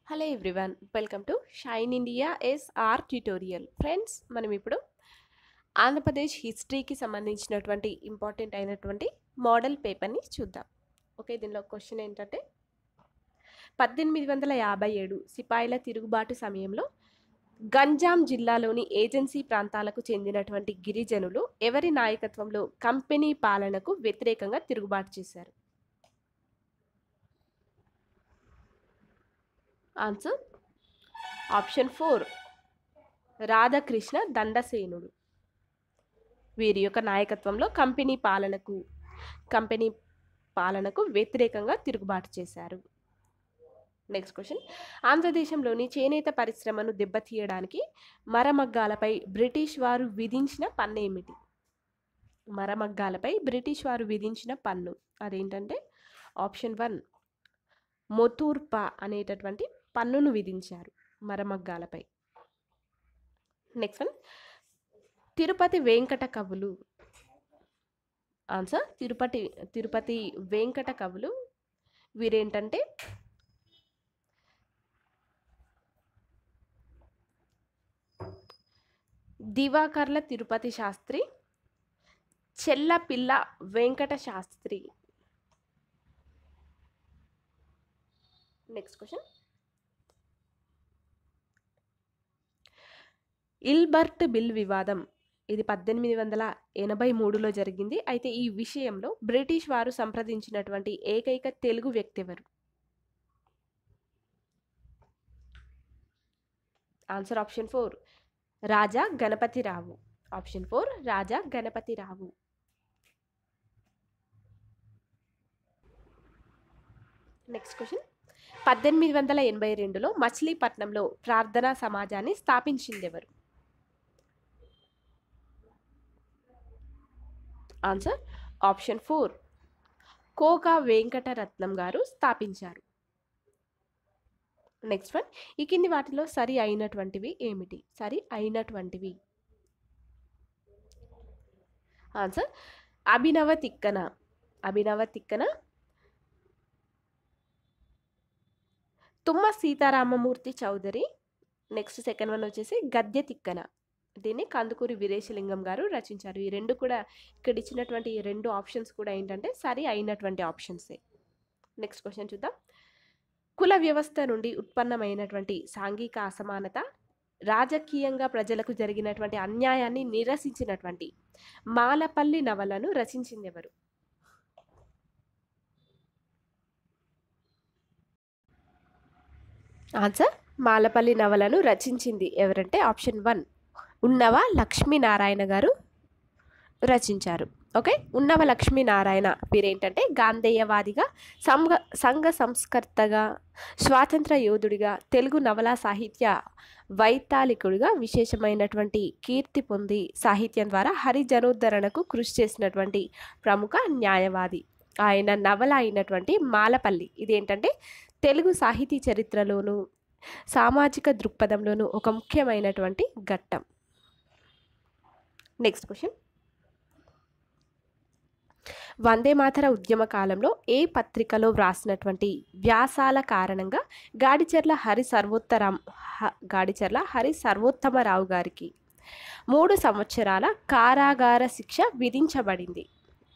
hello everyone welcome to shine India SR tutorial friends మనం ఇప్పుడు ఆంధ్రప్రదేశ్ హిస్టరీకి సంబంధించినటువంటి ఇంపార్టెంట్ అయినటువంటి మోడల్ పేపర్ని చూద్దాం ఓకే దీనిలో క్వశ్చన్ ఏంటంటే పద్దెనిమిది వందల యాభై ఏడు సిపాయిల తిరుగుబాటు సమయంలో గంజాం జిల్లాలోని ఏజెన్సీ ప్రాంతాలకు చెందినటువంటి గిరిజనులు ఎవరి నాయకత్వంలో కంపెనీ పాలనకు వ్యతిరేకంగా తిరుగుబాటు చేశారు answer option four Radhakrishna Dandasenudu వీరి యొక్క నాయకత్వంలో కంపెనీ పాలనకు కంపెనీ పాలనకు వ్యతిరేకంగా తిరుగుబాటు చేశారు నెక్స్ట్ క్వశ్చన్ ఆంధ్రదేశంలోని చేనేత పరిశ్రమను దెబ్బతీయడానికి మరమగ్గాలపై బ్రిటిష్ వారు విధించిన పన్ను ఏమిటి మరమగ్గాలపై బ్రిటిష్ వారు విధించిన పన్ను అదేంటంటే ఆప్షన్ వన్ మొతూర్పా అనేటటువంటి పన్నును విధించారు మరమగ్గాలపై నెక్స్ట్ వన్ తిరుపతి వెంకట కవులు ఆన్సర్ తిరుపతి తిరుపతి వెంకట కవులు వీరేంటంటే Divakarla Tirupati Sastri Chellapilla Venkata Sastri next question Ilbert bill వివాదం ఇది పద్దెనిమిది వందల ఎనభై మూడులో జరిగింది అయితే ఈ విషయంలో బ్రిటిష్ వారు సంప్రదించినటువంటి ఏకైక తెలుగు వ్యక్తి ఎవరు answer option four Raja Ganapatirao option four Raja Ganapatirao next question పద్దెనిమిది వందల ఎనభై రెండులో మచిలీపట్నంలో ప్రార్థనా సమాజాన్ని స్థాపించింది ఎవరు answer option four Koka Venkataratnam garu స్థాపించారు నెక్స్ట్ వన్ ఈ కింది వాటిలో సరి అయినటువంటివి ఏమిటి సరి అయినటువంటివి ఆన్సర్ అభినవ Tikkana Abhinava Tikkana Tumma Seetharamamurthy Chowdary next second one వచ్చేసి గద్య తిక్కన దీన్ని కందుకూరి వీరేశలింగం గారు రచించారు ఈ రెండు కూడా ఇక్కడ ఇచ్చినటువంటి ఈ రెండు ఆప్షన్స్ కూడా ఏంటంటే సరి అయినటువంటి ఆప్షన్సే నెక్స్ట్ క్వశ్చన్ చూద్దాం కుల వ్యవస్థ నుండి ఉత్పన్నమైనటువంటి సాంఘిక అసమానత రాజకీయంగా ప్రజలకు జరిగినటువంటి అన్యాయాన్ని నిరసించినటువంటి మాలపల్లి నవలను రచించింది ఎవరు ఆన్సర్ మాలపల్లి నవలను రచించింది ఎవరంటే ఆప్షన్ వన్ ఉన్నవ లక్ష్మీనారాయణ గారు రచించారు ఓకే ఉన్నవ లక్ష్మీనారాయణ వీరేంటంటే గాంధేయవాదిగా సంఘ సంఘ సంస్కర్తగా స్వాతంత్ర యోధుడిగా తెలుగు నవలా సాహిత్య వైతాళికుడిగా విశేషమైనటువంటి కీర్తి పొంది సాహిత్యం ద్వారా హరిజనోద్ధరణకు కృషి చేసినటువంటి ప్రముఖ న్యాయవాది ఆయన నవల అయినటువంటి మాలపల్లి ఇదేంటంటే తెలుగు సాహితీ చరిత్రలోను సామాజిక దృక్పథంలోను ఒక ముఖ్యమైనటువంటి ఘట్టం నెక్స్ట్ క్వశ్చన్ వందే మాతర ఉద్యమ కాలంలో ఏ పత్రికలో వ్రాసినటువంటి వ్యాసాల కారణంగా గాడిచెర్ల హరి సర్వోత్తరం గాడిచెర్ల హరి సర్వోత్తమరావు గారికి మూడు సంవత్సరాల కారాగార శిక్ష విధించబడింది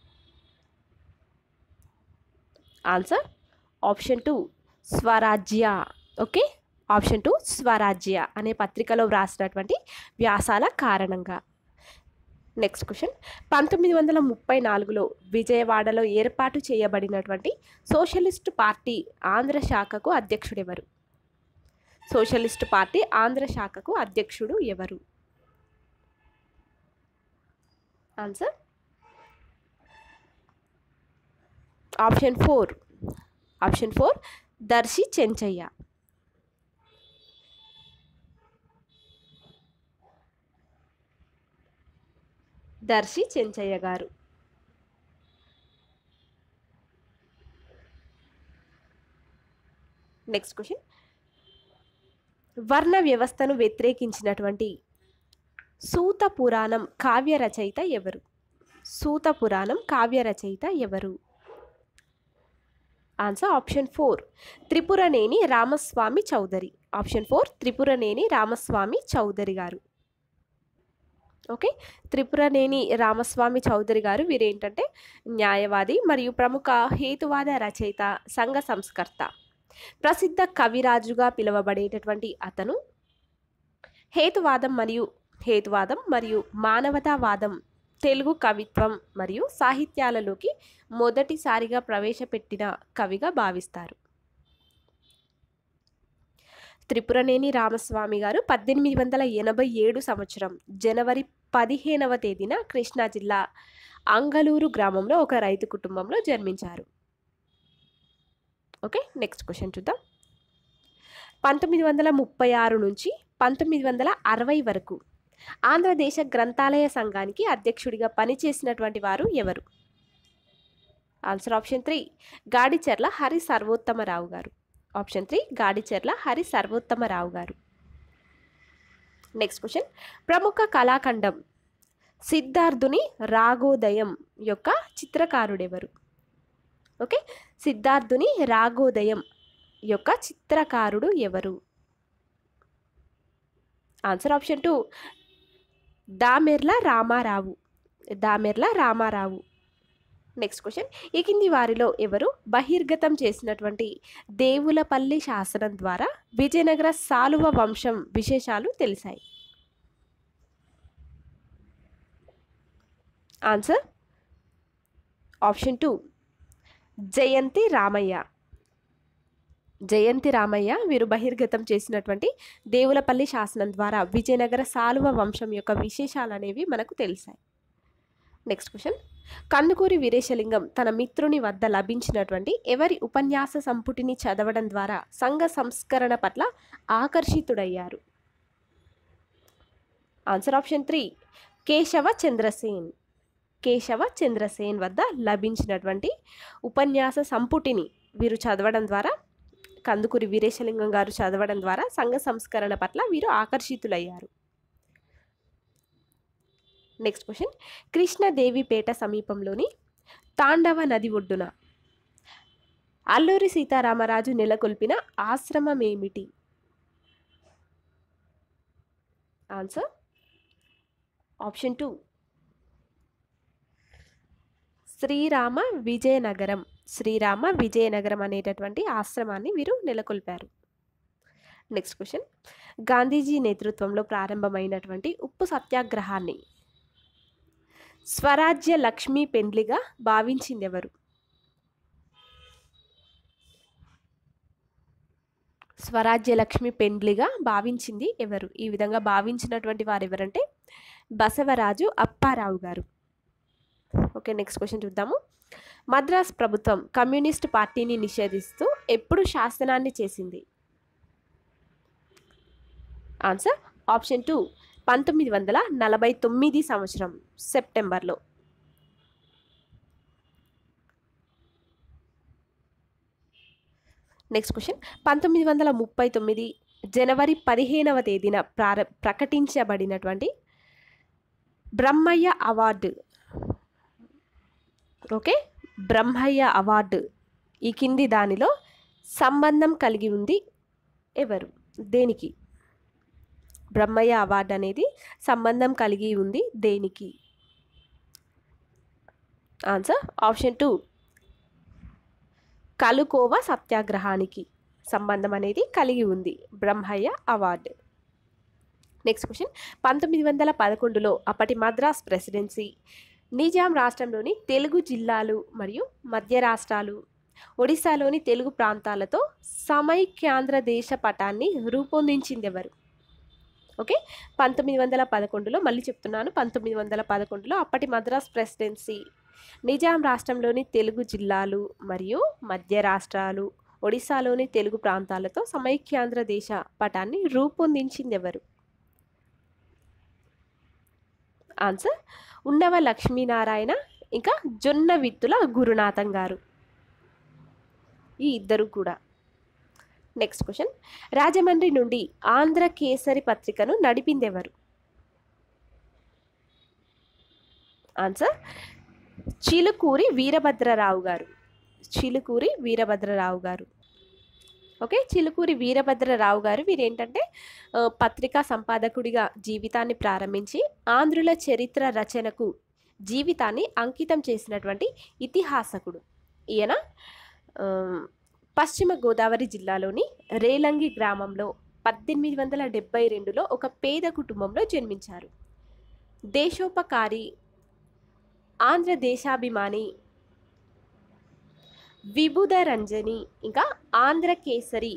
answer option two Swarajya okay option two Swarajya అనే పత్రికలో వ్రాసినటువంటి వ్యాసాల కారణంగా నెక్స్ట్ క్వశ్చన్ పంతొమ్మిది వందల ముప్పై నాలుగులో విజయవాడలో ఏర్పాటు చేయబడినటువంటి సోషలిస్ట్ పార్టీ ఆంధ్ర శాఖకు అధ్యక్షుడు ఎవరు సోషలిస్ట్ పార్టీ ఆంధ్ర శాఖకు అధ్యక్షుడు ఎవరు answer option four option four Darshi Chenchaiah Darshi Chenchaiah garu next question వర్ణ వ్యవస్థను వ్యతిరేకించినటువంటి సూత పురాణం కావ్య రచయిత ఎవరు సూత పురాణం కావ్య రచయిత ఎవరు answer option four Tripuraneni Ramaswamy Chowdary option four Tripuraneni Ramaswamy Chowdary garu okay Tripuraneni Ramaswamy Chowdary గారు వీరేంటంటే న్యాయవాది మరియు ప్రముఖ హేతువాద రచయిత సంఘ సంస్కర్త ప్రసిద్ధ కవిరాజుగా పిలువబడేటటువంటి అతను హేతువాదం మరియు హేతువాదం మరియు మానవతావాదం తెలుగు కవిత్వం మరియు సాహిత్యాలలోకి మొదటిసారిగా ప్రవేశపెట్టిన కవిగా భావిస్తారు త్రిపురనేని రామస్వామి గారు పద్దెనిమిది వందల ఎనభై ఏడు సంవత్సరం జనవరి పదిహేనవ తేదీన కృష్ణా జిల్లా అంగలూరు గ్రామంలో ఒక రైతు కుటుంబంలో జన్మించారు ఓకే నెక్స్ట్ క్వశ్చన్ చూద్దాం పంతొమ్మిది వందల ముప్పై ఆరు నుంచి పంతొమ్మిది వందల అరవై వరకు ఆంధ్రదేశ గ్రంథాలయ సంఘానికి అధ్యక్షుడిగా పనిచేసినటువంటి వారు ఎవరు answer option three Gadicherla Hari Sarvottamarao garu option three Gadicherla Hari Sarvottamarao garu next question ప్రముఖ కళాఖండం సిద్ధార్థుని రాగోదయం యొక్క చిత్రకారుడెవరు ఓకే సిద్ధార్థుని రాగోదయం యొక్క చిత్రకారుడు ఎవరు answer option two Damerla Ramarao Damerla Ramarao next question ఈ కింది వారిలో ఎవరు బహిర్గతం చేసినటువంటి దేవులపల్లి శాసనం ద్వారా విజయనగర సాలువ వంశం విశేషాలు తెలిసాయి answer option two Jayanti Ramayya Jayanti Ramayya వీరు బహిర్గతం చేసినటువంటి దేవులపల్లి శాసనం ద్వారా విజయనగర సాలువ వంశం యొక్క విశేషాలు అనేవి మనకు తెలిసాయి నెక్స్ట్ క్వశ్చన్ కందుకూరి వీరేశలింగం తన మిత్రుని వద్ద లభించినటువంటి ఎవరి ఉపన్యాస సంపుటిని చదవడం ద్వారా సంఘ సంస్కరణ పట్ల ఆకర్షితుడయ్యారు answer option three Keshava Chandrasen Keshava Chandrasen వద్ద లభించినటువంటి ఉపన్యాస సంపుటిని వీరు చదవడం ద్వారా కందుకూరి వీరేశలింగం గారు చదవడం ద్వారా సంఘ సంస్కరణ పట్ల వీరు ఆకర్షితులయ్యారు నెక్స్ట్ క్వశ్చన్ కృష్ణదేవిపేట సమీపంలోని తాండవ నది ఒడ్డున అల్లూరి సీతారామరాజు నెలకొల్పిన ఆశ్రమం ఏమిటి answer option two Srirama Vizianagaram Srirama Vizianagaram అనేటటువంటి ఆశ్రమాన్ని వీరు నెలకొల్పారు నెక్స్ట్ క్వశ్చన్ గాంధీజీ నేతృత్వంలో ప్రారంభమైనటువంటి ఉప్పు సత్యాగ్రహాన్ని స్వరాజ్య లక్ష్మీ పెండ్లిగా భావించింది ఎవరు స్వరాజ్య లక్ష్మి పెండ్లిగా భావించింది ఎవరు ఈ విధంగా భావించినటువంటి వారు ఎవరంటే బసవరాజు అప్పారావు గారు ఓకే నెక్స్ట్ క్వశ్చన్ చూద్దాము మద్రాస్ ప్రభుత్వం కమ్యూనిస్ట్ పార్టీని నిషేధిస్తూ ఎప్పుడు శాసనాన్ని చేసింది ఆన్సర్ ఆప్షన్ టూ పంతొమ్మిది వందల నలభై తొమ్మిది సంవత్సరం సెప్టెంబర్లో నెక్స్ట్ క్వశ్చన్ పంతొమ్మిది వందల ముప్పై తొమ్మిది జనవరి పదిహేనవ తేదీన ప్రార ప్రకటించబడినటువంటి Brahmayya award okay Brahmayya award ఈ కింది దానిలో సంబంధం కలిగి ఉంది ఎవరు దేనికి బ్రహ్మయ్య అవార్డు అనేది సంబంధం కలిగి ఉంది దేనికి ఆన్సర్ ఆప్షన్ టూ కలుకోవ సత్యాగ్రహానికి సంబంధం అనేది కలిగి ఉంది బ్రహ్మయ్య అవార్డు నెక్స్ట్ క్వశ్చన్ పంతొమ్మిది వందల పదకొండులో అప్పటి మద్రాస్ ప్రెసిడెన్సీ నిజాం రాష్ట్రంలోని తెలుగు జిల్లాలు మరియు మధ్య రాష్ట్రాలు ఒడిశాలోని తెలుగు ప్రాంతాలతో సమైక్యాంధ్ర దేశ పటాన్ని రూపొందించింది ఎవరు ఓకే పంతొమ్మిది వందల పదకొండులో మళ్ళీ చెప్తున్నాను పంతొమ్మిది వందల పదకొండులో అప్పటి మద్రాస్ ప్రెసిడెన్సీ నిజాం రాష్ట్రంలోని తెలుగు జిల్లాలు మరియు మధ్య రాష్ట్రాలు ఒడిశాలోని తెలుగు ప్రాంతాలతో సమైక్యాంధ్ర దేశ పటాన్ని రూపొందించింది ఎవరు ఆన్సర్ ఉండవ లక్ష్మీనారాయణ ఇంకా జొన్న విత్తుల గురునాథం గారు ఈ ఇద్దరు కూడా నెక్స్ట్ క్వశ్చన్ రాజమండ్రి నుండి ఆంధ్ర కేసరి పత్రికను నడిపిందెవరు ఆన్సర్ చిలుకూరి వీరభద్రరావు గారు చిలుకూరి వీరభద్రరావు గారు ఓకే చిలుకూరి వీరభద్రరావు గారు వీరు ఏంటంటే ఆ, పత్రికా సంపాదకుడిగా జీవితాన్ని ప్రారంభించి ఆంధ్రుల చరిత్ర రచనకు జీవితాన్ని అంకితం చేసినటువంటి ఇతిహాసకుడు ఈయన ఆ, పశ్చిమ గోదావరి జిల్లాలోని రేలంగి గ్రామంలో పద్దెనిమిది వందల డెబ్బై రెండులో ఒక పేద కుటుంబంలో జన్మించారు దేశోపకారి ఆంధ్ర దేశాభిమాని విబుధ రంజని ఇంకా ఆంధ్ర కేసరి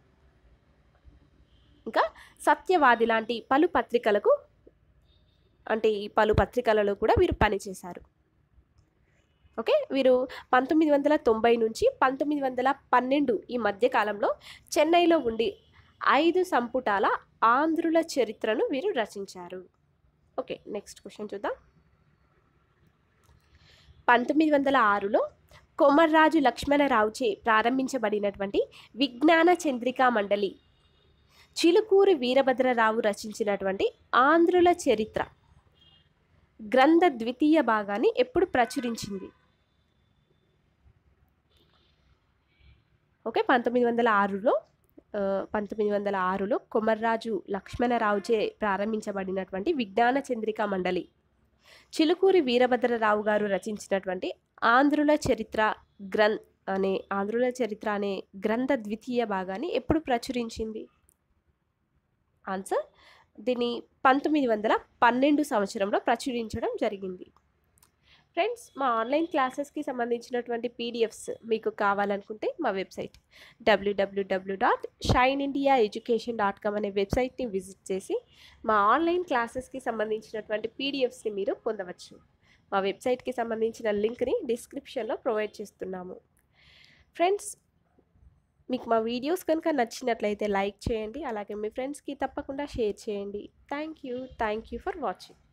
ఇంకా సత్యవాది లాంటి పలు పత్రికలకు అంటే ఈ పలు పత్రికలలో కూడా వీరు పనిచేశారు ఓకే వీరు పంతొమ్మిది వందల తొంభై నుంచి పంతొమ్మిది వందల పన్నెండు ఈ మధ్య కాలంలో చెన్నైలో ఉండి ఐదు సంపుటాల ఆంధ్రుల చరిత్రను వీరు రచించారు ఓకే నెక్స్ట్ క్వశ్చన్ చూద్దాం పంతొమ్మిది వందల ఆరులో కొమర్రాజు లక్ష్మణరావుచే ప్రారంభించబడినటువంటి విజ్ఞాన చంద్రికా మండలి చిలుకూరి వీరభద్రరావు రచించినటువంటి ఆంధ్రుల చరిత్ర గ్రంథ ద్వితీయ భాగాన్ని ఎప్పుడు ప్రచురించింది ఓకే పంతొమ్మిది వందల ఆరులో ఆ, పంతొమ్మిది వందల ఆరులో కొమర్రాజు లక్ష్మణరావుచే ప్రారంభించబడినటువంటి విజ్ఞాన చంద్రికా మండలి చిలుకూరి వీరభద్రరావు గారు రచించినటువంటి ఆంధ్రుల చరిత్ర గ్రం అనే ఆంధ్రుల చరిత్ర అనే గ్రంథ ద్వితీయ భాగాన్ని ఎప్పుడు ప్రచురించింది ఆన్సర్ దీన్ని పంతొమ్మిది వందల పన్నెండు సంవత్సరంలో ప్రచురించడం జరిగింది ఫ్రెండ్స్ మా ఆన్లైన్ క్లాసెస్కి సంబంధించినటువంటి పీడిఎఫ్స్ మీకు కావాలనుకుంటే మా వెబ్సైట్ డబ్ల్యూడబ్ల్యూడబ్ల్యూ dot shine India education dot com అనే వెబ్సైట్ని విజిట్ చేసి మా ఆన్లైన్ క్లాసెస్కి సంబంధించినటువంటి పీడిఎఫ్స్ని మీరు పొందవచ్చు మా వెబ్సైట్కి సంబంధించిన లింక్ని డిస్క్రిప్షన్లో ప్రొవైడ్ చేస్తున్నాము ఫ్రెండ్స్ మీకు మా వీడియోస్ కనుక నచ్చినట్లయితే లైక్ చేయండి అలాగే మీ ఫ్రెండ్స్కి తప్పకుండా షేర్ చేయండి thank you thank you for watching